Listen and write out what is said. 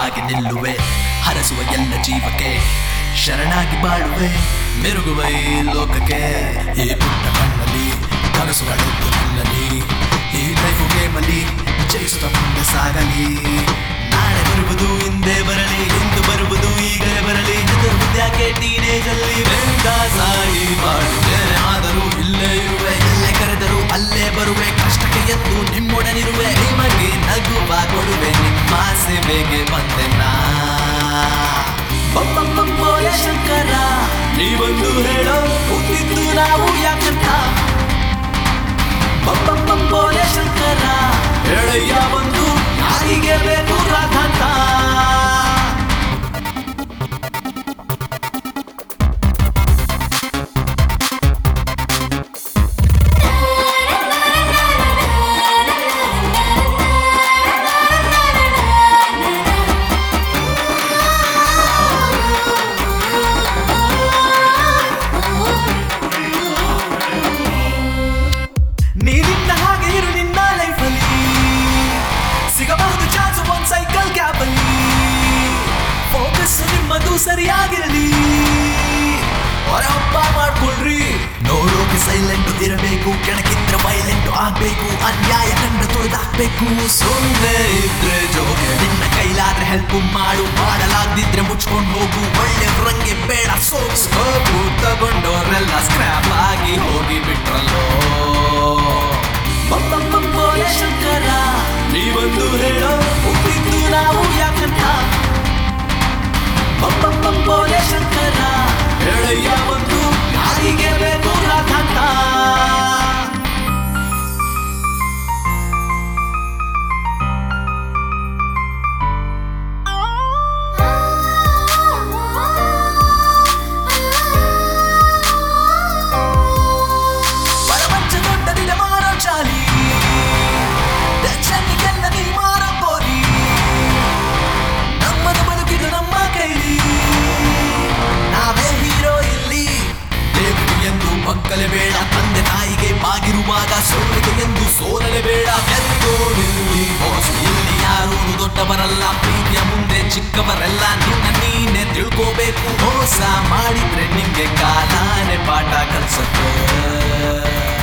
ಆಗಿ ನಿಲ್ಲುವೆ ಹರಸುವ ಎಲ್ಲ ಜೀವಕ್ಕೆ ಶರಣಾಗಿ ಬಾಳುವೆ ಮೆರುಗುವ ಈ ಲೋಕಕ್ಕೆ ಈ ಪುಟ್ಟ ಕಣ್ಣಲ್ಲಿ ಕನಸುಗಳೆದ್ದು ನಿಲ್ಲಲಿ ಈ ಲೈಫು ಗೇಮಲ್ಲಿ ಜಯಿಸುತ್ತ ಮುಂದೆ ಸಾಗಲಿ ನಾಳೆ ಬರುವುದು ಹಿಂದೆ ಬರಲಿ ಎಂದು ಬರುವುದು ಈಗಲೇ ಬರಲಿ ಹೆದರುವುದ್ಯಾಕೆ ಟೀನೇಜ್ ಅಲ್ಲಿ ಬೆಂದ ಸಾಯಿ ಬಾಳುವೆ ಆದರೂ ಇಲ್ಲೇ ಇರುವೆ ಎಲ್ಲೇ ಕರೆದರೂ ಅಲ್ಲೇ ಬರುವೆ ಕಷ್ಟಕ್ಕೆ ಎದ್ದು ನಿಮ್ಮೊಡನಿರುವೆ ನಿಮಗೆ ನಗುವ ಕೊಡುವೆ ನಿಮ್ಮ ಸೇವೆಗೆ ಬಂದೆ ನಾ ಬಪ್ಪಪ್ಪಪ್ಪೋಲೆ ಶಂಕರ ನೀವೊಂದು ಹೇಳೋ ಹುಟ್ಟಿದ್ದು ನಾವು ಯಾಕಂತ ಬಪ್ಪಪ್ಪಪ್ಪೋಲೆ ಶಂಕರ ಹೇಳಯ್ಯ ಬಂದು ಯಾರಿಗೆ ಬೇಕು ರಾಧಾಂತ ನೀನಿನ್ನ ಹಾಗೆ ಇರು ನಿನ್ನ ಲೈಫಲ್ಲಿ ಸಿಗಬಹುದು ಚಾನ್ಸ್ ಒಂದ್ ಸೈಕಲ್ ಕ್ಯಾಬ್ ಅಲ್ಲಿ ಫೋಕಸ್ ನಿಮ್ಮದು ಸರಿಯಾಗಿರಲಿ ಹೊರಹಬ್ಬ ಮಾಡ್ಕೊಳ್ರಿ ನೋಡೋಕೆ ಸೈಲೆಂಟ್ ಇರಬೇಕು ಕೆಣಕಿದ್ರೆ ವೈಲೆಂಟ್ ಆಗ್ಬೇಕು ಅನ್ಯಾಯ ಕಂಡು ತೊಳೆದಾಕ್ಬೇಕು ಸುಮ್ಮನೆ ಇದ್ರೆ ಜೋಗೆ ನಿನ್ನ ಕೈಲಾದ್ರೆ ಹೆಲ್ಪ್ ಮಾಡು ಮಾಡಲಾಗ್ದಿದ್ರೆ ಮುಚ್ಕೊಂಡು ಹೋಗು ಒಳ್ಳೆ ರಂಗೆ ಬೇಡ ಸೋಕ್ ಸ್ಕೋಪು ತಗೊಂಡೋರೆಲ್ಲ ಸ್ಕ್ರಾಪ್ ಆಗಿ ಹೋಗಿ ಬಿಟ್ರಲ್ಲೋ ಬಪ್ಪಪ್ಪಪ್ಪೋಲೆ ಶಂಕರ ನೀವೊಂದು ಹೇಳೋ ಹುಟ್ಟಿದ್ದು ನಾವು ಯಾಕಂತ ಬಪ್ಪಪ್ಪಪ್ಪೋಲೆ ಶಂಕರ ಹೇಳಯ್ಯ ಒಂದು ಯಾರಿಗೆ ಬೇಕು ರಾಧಾಂತ ಪರಮಂಚ ದೊಡ್ಡದಿದೆ ಮಾರೋ ಚಾಲಿ ಟೆನ್ಷನ್ನಿಗೆಲ್ಲ ನೀ ಮಾರೋ ಬೋಲಿ ನಮ್ಮದು ಬದುಕಿದು ನಮ್ಮ ಕೈಲಿ ನಾವೇ ಹೀರೋ ಇಲ್ಲಿ ದೇವರಿಗೆ ಎಂದು ಮಕ್ಕಳೇ ಬೇಡ ತಂದೆ ತಾಯಿಗೆ ಬಾಗಿರುವಾಗ ಸೋಲಿಗೆ ಎಂದು ಸೋಲಲೆ ಬೇಡ ಗೆದ್ದು ನಿಲ್ಲಿ ಬಾಸ್ ಇಲ್ಲಿ ಯಾರು ದೊಡ್ಡವರಲ್ಲ ಪ್ರೀತಿಯ ಮುಂದೆ ಚಿಕ್ಕವರೆಲ್ಲ ನಿನ್ನ ನೀನೆ ತಿಳ್ಕೋಬೇಕು ಮೋಸ ಮಾಡಿದ್ರೆ ನಿಂಗೆ ಕಾಲಾನೆ ಪಾಠ ಕಲ್ಸತ್ತೆ